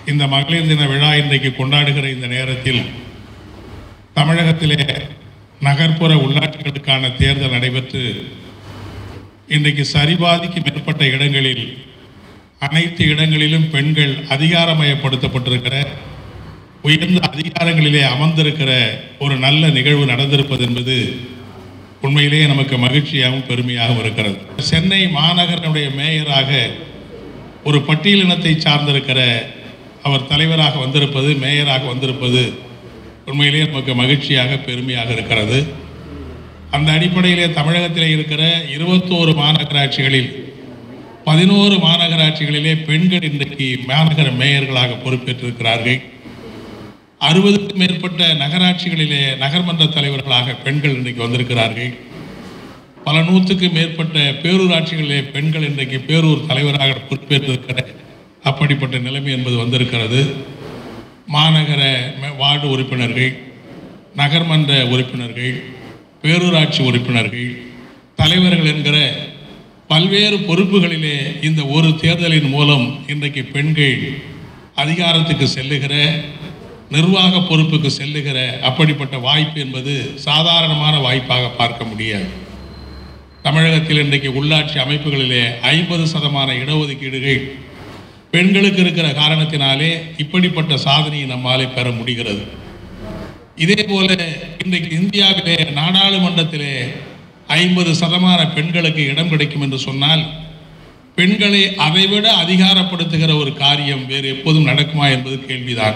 இந்த மகளிர் தின விழா இன்றைக்கு கொண்டாடுகிற இந்த நேரத்தில் தமிழகத்திலே நகர்ப்புற உள்ளாட்சிகளுக்கான தேர்தல் நடைபெற்று இன்றைக்கு சரிபாதிக்கு மேற்பட்ட இடங்களில் அனைத்து இடங்களிலும் பெண்கள் அதிகாரமயப்படுத்தப்பட்டிருக்கிற உயர்ந்த அதிகாரங்களிலே அமர்ந்திருக்கிற ஒரு நல்ல நிகழ்வு நடந்திருப்பது என்பது உண்மையிலேயே நமக்கு மகிழ்ச்சியாகவும் பெருமையாகவும் இருக்கிறது சென்னை மாநகரனுடைய மேயராக ஒரு பட்டியலினத்தை சார்ந்திருக்கிற அவர் தலைவராக வந்திருப்பது மேயராக வந்திருப்பது உண்மையிலேயே நமக்கு மகிழ்ச்சியாக பெருமையாக இருக்கிறது அந்த அடிப்படையிலே தமிழகத்திலே இருக்கிற இருபத்தோரு மாநகராட்சிகளில் பதினோரு மாநகராட்சிகளிலே பெண்கள் இன்றைக்கு மாநகர மேயர்களாக பொறுப்பேற்றிருக்கிறார்கள் அறுபதுக்கும் மேற்பட்ட நகராட்சிகளிலே நகர்மன்ற தலைவர்களாக பெண்கள் இன்றைக்கு வந்திருக்கிறார்கள் பல நூற்றுக்கும் மேற்பட்ட பேரூராட்சிகளிலே பெண்கள் இன்றைக்கு பேரூர் தலைவராக பொறுப்பேற்றிருக்கிற அப்படிப்பட்ட நிலைமை என்பது வந்திருக்கிறது மாநகர ம- வார்டு உறுப்பினர்கள் நகர்மன்ற உறுப்பினர்கள் பேரூராட்சி உறுப்பினர்கள் தலைவர்கள் என்கிற பல்வேறு பொறுப்புகளிலே இந்த ஒரு தேர்தலின் மூலம் இன்றைக்கு பெண்கள் அதிகாரத்துக்கு செல்லுகிற நிர்வாக பொறுப்புக்கு செல்லுகிற அப்படிப்பட்ட வாய்ப்பு என்பது சாதாரணமான வாய்ப்பாக பார்க்க முடியாது தமிழகத்தில் இன்றைக்கு உள்ளாட்சி அமைப்புகளிலே ஐம்பது சதமான இடஒதுக்கீடுகள் பெண்களுக்கு இருக்கிற காரணத்தினாலே இப்படிப்பட்ட சாதனையை நம்மாலே பெற முடிகிறது இதே போல இன்றைக்கு இந்தியாவிலே நாடாளுமன்றத்திலே ஐம்பது சதமான பெண்களுக்கு இடம் கிடைக்கும் என்று சொன்னால் பெண்களை அதைவிட அதிகாரப்படுத்துகிற ஒரு காரியம் வேறு எப்போதும் நடக்குமா என்பது கேள்விதான்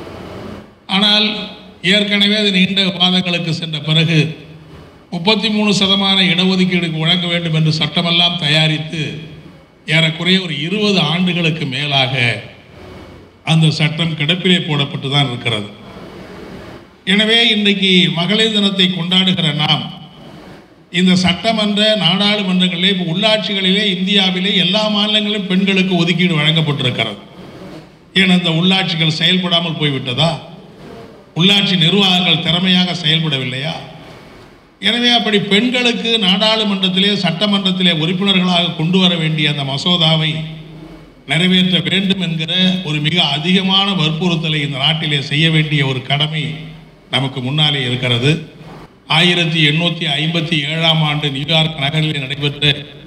ஆனால் ஏற்கனவே அது நீண்ட விவாதங்களுக்கு சென்ற பிறகு முப்பத்தி மூணு சதமான இடஒதுக்கீடுக்கு வழங்க வேண்டும் என்று சட்டமெல்லாம் தயாரித்து ஏறக்குறைய ஒரு இருபது ஆண்டுகளுக்கு மேலாக அந்த சட்டம் கிடப்பிலே போடப்பட்டு தான் இருக்கிறது எனவே இன்றைக்கு மகளிர் தினத்தை கொண்டாடுகிற நாம் இந்த சட்டமன்ற நாடாளுமன்றங்களிலே இப்ப உள்ளாட்சிகளிலே இந்தியாவிலே எல்லா மாநிலங்களிலும் பெண்களுக்கு ஒதுக்கீடு வழங்கப்பட்டிருக்கிறது ஏன் அந்த உள்ளாட்சிகள் செயல்படாமல் போய்விட்டதா உள்ளாட்சி நிர்வாகங்கள் திறமையாக செயல்படவில்லையா எனவே அப்படி பெண்களுக்கு நாடாளுமன்றத்திலே சட்டமன்றத்திலே உறுப்பினர்களாக கொண்டு வர வேண்டிய அந்த மசோதாவை நிறைவேற்ற வேண்டும் என்கிற ஒரு மிக அதிகமான வற்புறுத்தலை இந்த நாட்டிலே செய்ய வேண்டிய ஒரு கடமை நமக்கு முன்னாலே இருக்கிறது ஆயிரத்தி எண்ணூற்றி ஐம்பத்தி ஏழாம் ஆண்டு நியூயார்க் நகரில் நடைபெற்ற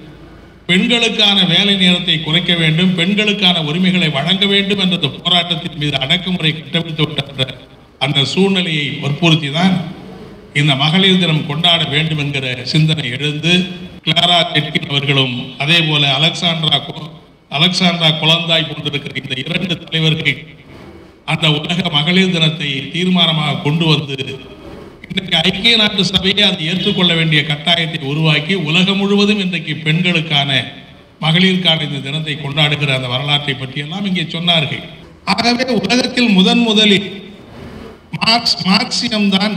பெண்களுக்கான வேலை நேரத்தை குறைக்க வேண்டும் பெண்களுக்கான உரிமைகளை வழங்க வேண்டும் என்ற அந்த போராட்டத்தின் மீது அடக்குமுறை கட்டவிழ்த்து விட்ட அந்த சூழ்நிலையை வற்புறுத்தி தான் இந்த மகளிர் தினம் கொண்டாட வேண்டும் என்கிற சிந்தனை எழுந்து கிளாரா டெட்கின் அவர்களும் அதே போல அலெக்சாண்ட்ரா கொ- அலெக்சாண்ட்ரா குழந்தாய் போன்றிருக்கிற இந்த இரண்டு தலைவர்கள் அந்த உலக மகளிர் தினத்தை தீர்மானமாக கொண்டு வந்து இன்றைக்கு ஐக்கிய நாட்டு சபையை அதை ஏற்றுக்கொள்ள வேண்டிய கட்டாயத்தை உருவாக்கி உலகம் முழுவதும் இன்றைக்கு பெண்களுக்கான மகளிருக்கான இந்த தினத்தை கொண்டாடுகிற அந்த வரலாற்றை பற்றியெல்லாம் இங்கே சொன்னார்கள் ஆகவே உலகத்தில் முதன் முதலில் மார்க்ஸ் மார்க்சியம் தான்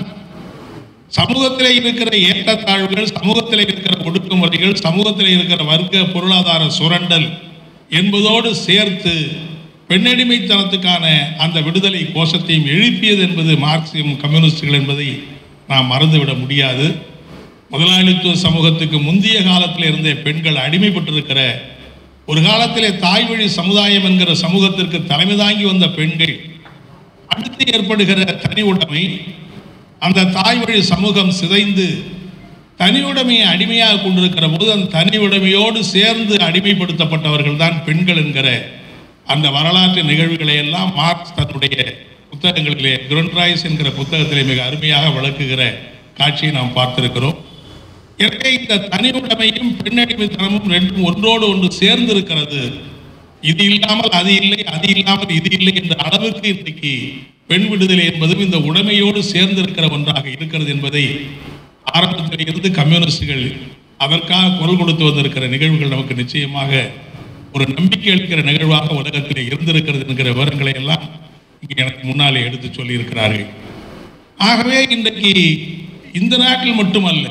சமூகத்திலே இருக்கிற ஏற்றத்தாழ்வுகள் சமூகத்திலே இருக்கிற ஒடுக்குமுறைகள் சமூகத்திலே இருக்கிற வர்க்க பொருளாதார சுரண்டல் என்பதோடு சேர்த்து பெண்ணடிமைத்தனத்துக்கான அந்த விடுதலை கோஷத்தையும் எழுப்பியது என்பது மார்க்சியம் கம்யூனிஸ்டுகள் என்பதை நாம் மறந்துவிட முடியாது முதலாளித்துவ சமூகத்துக்கு முந்தைய காலத்தில் இருந்தே பெண்கள் அடிமைப்பட்டிருக்கிற ஒரு காலத்திலே தாய்வழி சமுதாயம் என்கிற சமூகத்திற்கு தலைமை தாங்கி வந்த பெண்கள் அடுத்து ஏற்படுகிற தனி உடைமை அந்த தாய் வழி சமூகம் சிதைந்து தனி உடைமையை அடிமையாக கொண்டிருக்கிற போது அந்த தனி உடைமையோடு சேர்ந்து அடிமைப்படுத்தப்பட்டவர்கள் தான் பெண்கள் என்கிற அந்த வரலாற்று நிகழ்வுகளை எல்லாம் மார்க்ஸ் தன்னுடைய புத்தகங்களிலே குரன்ராய்ஸ் என்கிற புத்தகத்திலே மிக அருமையாக விளக்குகிற காட்சியை நாம் பார்த்திருக்கிறோம் எனவே இந்த தனி உடைமையும் பெண்ணடிமைத்தனமும் ரெண்டும் ஒன்றோடு ஒன்று சேர்ந்து இருக்கிறது இது இல்லாமல் அது இல்லை அது இல்லாமல் இது இல்லை என்ற அளவுக்கு இன்றைக்கு பெண் விடுதலை என்பதும் இந்த உடைமையோடு சேர்ந்து இருக்கிற ஒன்றாக இருக்கிறது என்பதை ஆரம்பத்தில் இருந்து கம்யூனிஸ்டுகள் அதற்காக குரல் கொடுத்து வந்திருக்கிற நிகழ்வுகள் நமக்கு நிச்சயமாக ஒரு நம்பிக்கை அளிக்கிற நிகழ்வாக உலகத்திலே இருந்திருக்கிறது என்கிற விவரங்களை எல்லாம் இங்கே எனக்கு முன்னாலே எடுத்து சொல்லி இருக்கிறார்கள் ஆகவே இன்றைக்கு இந்த நாட்டில் மட்டுமல்ல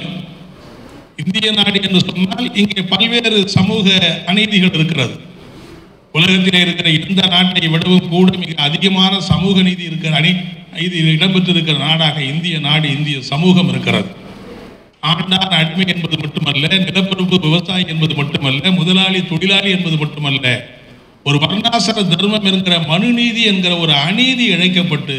இந்திய நாடு என்று சொன்னால் இங்கே பல்வேறு சமூக அநீதிகள் இருக்கிறது உலகத்திலே இருக்கிற எந்த நாட்டை விடவும் கூட மிக அதிகமான சமூக நீதி இருக்கிற அணி இது இடம்பெற்றிருக்கிற நாடாக இந்திய நாடு இந்திய சமூகம் இருக்கிறது ஆண்டான் அடிமை என்பது மட்டுமல்ல நிலப்பரப்பு விவசாயி என்பது மட்டுமல்ல முதலாளி தொழிலாளி என்பது மட்டுமல்ல ஒரு வர்ணாசிர தர்மம் என்கிற மனுநீதி என்கிற ஒரு அநீதி இழைக்கப்பட்டு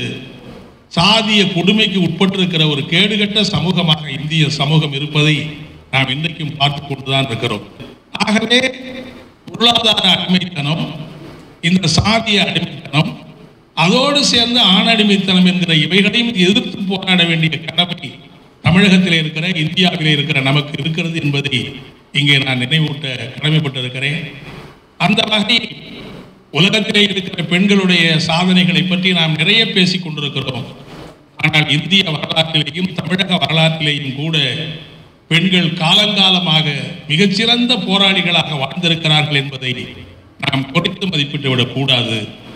சாதிய கொடுமைக்கு உட்பட்டிருக்கிற ஒரு கேடுகட்ட சமூகமாக இந்திய சமூகம் இருப்பதை நாம் இன்றைக்கும் பார்த்து கொண்டுதான் இருக்கிறோம் ஆகவே பொருளாதார அடிமைத்தனம் இந்த சாதிய அடிமைத்தனம் அதோடு சேர்ந்து ஆணடிமைத்தனம் என்கிற இவைகளையும் எதிர்த்து போராட வேண்டிய கடமை தமிழகத்தில் இருக்கிற இந்தியாவிலே இருக்கிற நமக்கு இருக்கிறது என்பதை இங்கே நான் நினைவூட்ட கடமைப்பட்டிருக்கிறேன் அந்த வகையில் உலகத்திலே இருக்கிற பெண்களுடைய சாதனைகளை பற்றி நாம் நிறைய பேசிக் கொண்டிருக்கிறோம் ஆனால் இந்திய வரலாற்றிலேயும் தமிழக வரலாற்றிலேயும் கூட பெண்கள் காலங்காலமாக மிகச்சிறந்த போராளிகளாக வாழ்ந்திருக்கிறார்கள் என்பதை நாம் குறைத்து மதிப்பிட்டு விடக்கூடாது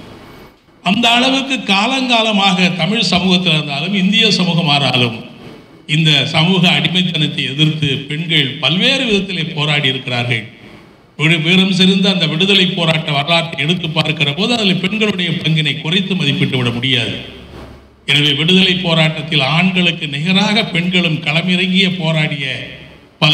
அந்த அளவுக்கு காலங்காலமாக தமிழ் சமூகத்தில் இருந்தாலும் இந்திய சமூகமானாலும் இந்த சமூக அடிமைத்தனத்தை எதிர்த்து பெண்கள் பல்வேறு விதத்திலே போராடி இருக்கிறார்கள் விடு- வீரம் சிறந்த அந்த விடுதலை போராட்ட வரலாற்றை எடுத்து பார்க்கிற போது அதில் பெண்களுடைய பங்கினை குறைத்து மதிப்பிட்டு விட முடியாது எனவே விடுதலை போராட்டத்தில் ஆண்களுக்கு நிகராக பெண்களும் களமிறங்கிய போராடிய பல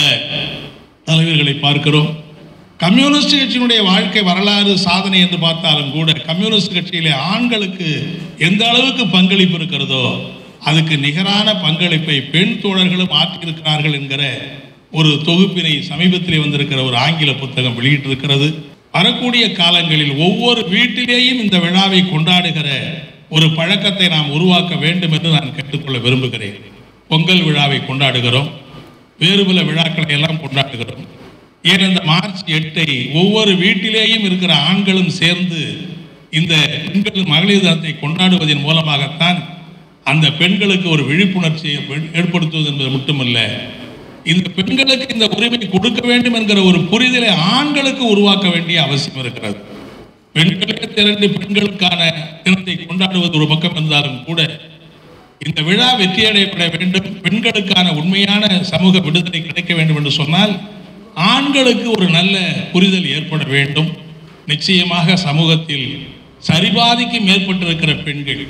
தலைவர்களை பார்க்கிறோம் கம்யூனிஸ்ட் கட்சியினுடைய வாழ்க்கை வரலாறு சாதனை என்று பார்த்தாலும் கூட கம்யூனிஸ்ட் கட்சியிலே ஆண்களுக்கு எந்த அளவுக்கு பங்களிப்பு இருக்கிறதோ அதுக்கு நிகரான பங்களிப்பை பெண் தோழர்களும் ஆற்றியிருக்கிறார்கள் என்கிற ஒரு தொகுப்பினை சமீபத்திலே வந்திருக்கிற ஒரு ஆங்கில புத்தகம் வெளியிட்டிருக்கிறது வரக்கூடிய காலங்களில் ஒவ்வொரு வீட்டிலேயும் இந்த விழாவை கொண்டாடுகிற ஒரு பழக்கத்தை நாம் உருவாக்க வேண்டும் என்று நான் கேட்டுக்கொள்ள விரும்புகிறேன் பொங்கல் விழாவை கொண்டாடுகிறோம் வேறு பல விழாக்களை எல்லாம் கொண்டாடுகிறோம் ஏன் இந்த மார்ச் எட்டை ஒவ்வொரு வீட்டிலேயும் இருக்கிற ஆண்களும் சேர்ந்து இந்த பெண்கள் மகளிர் தினத்தை கொண்டாடுவதன் மூலமாகத்தான் அந்த பெண்களுக்கு ஒரு விழிப்புணர்ச்சியை ஏற்ப- ஏற்படுத்துவது என்பது மட்டுமல்ல இந்த பெண்களுக்கு இந்த உரிமை கொடுக்க வேண்டும் என்கிற ஒரு புரிதலை ஆண்களுக்கு உருவாக்க வேண்டிய அவசியம் இருக்கிறது பெண்களே திரண்டு பெண்களுக்கான தினத்தை கொண்டாடுவது ஒரு பக்கம் இருந்தாலும் கூட இந்த விழா வெற்றியடையப்பட வேண்டும் பெண்களுக்கான உண்மையான சமூக விடுதலை கிடைக்க வேண்டும் என்று சொன்னால் ஆண்களுக்கு ஒரு நல்ல புரிதல் ஏற்பட வேண்டும் நிச்சயமாக சமூகத்தில் சரிபாதிக்கு மேற்பட்டிருக்கிற பெண்கள்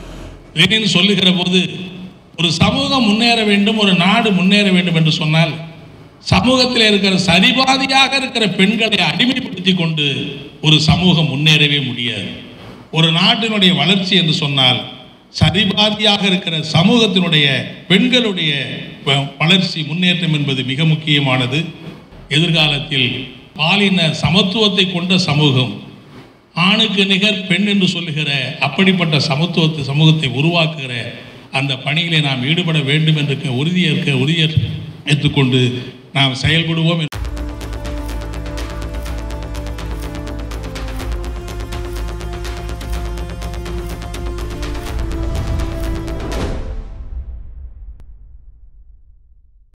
லெனின் சொல்லுகிற போது ஒரு சமூகம் முன்னேற வேண்டும் ஒரு நாடு முன்னேற வேண்டும் என்று சொன்னால் சமூகத்தில் இருக்கிற சரிபாதியாக இருக்கிற பெண்களை அடிமைப்படுத்தி கொண்டு ஒரு சமூகம் முன்னேறவே முடியாது ஒரு நாட்டினுடைய வளர்ச்சி என்று சொன்னால் சரிபாதியாக இருக்கிற சமூகத்தினுடைய பெண்களுடைய வ- வளர்ச்சி முன்னேற்றம் என்பது மிக முக்கியமானது எதிர்காலத்தில் பாலின சமத்துவத்தை கொண்ட சமூகம் ஆணுக்கு நிகர் பெண் என்று சொல்லுகிற அப்படிப்பட்ட சமத்துவத்தை சமூகத்தை உருவாக்குகிற அந்த பணியிலே நாம் ஈடுபட வேண்டும் என்று உறுதியேற்க உறுதியேற்றுக்கொண்டு நாம் செயல்படுவோம்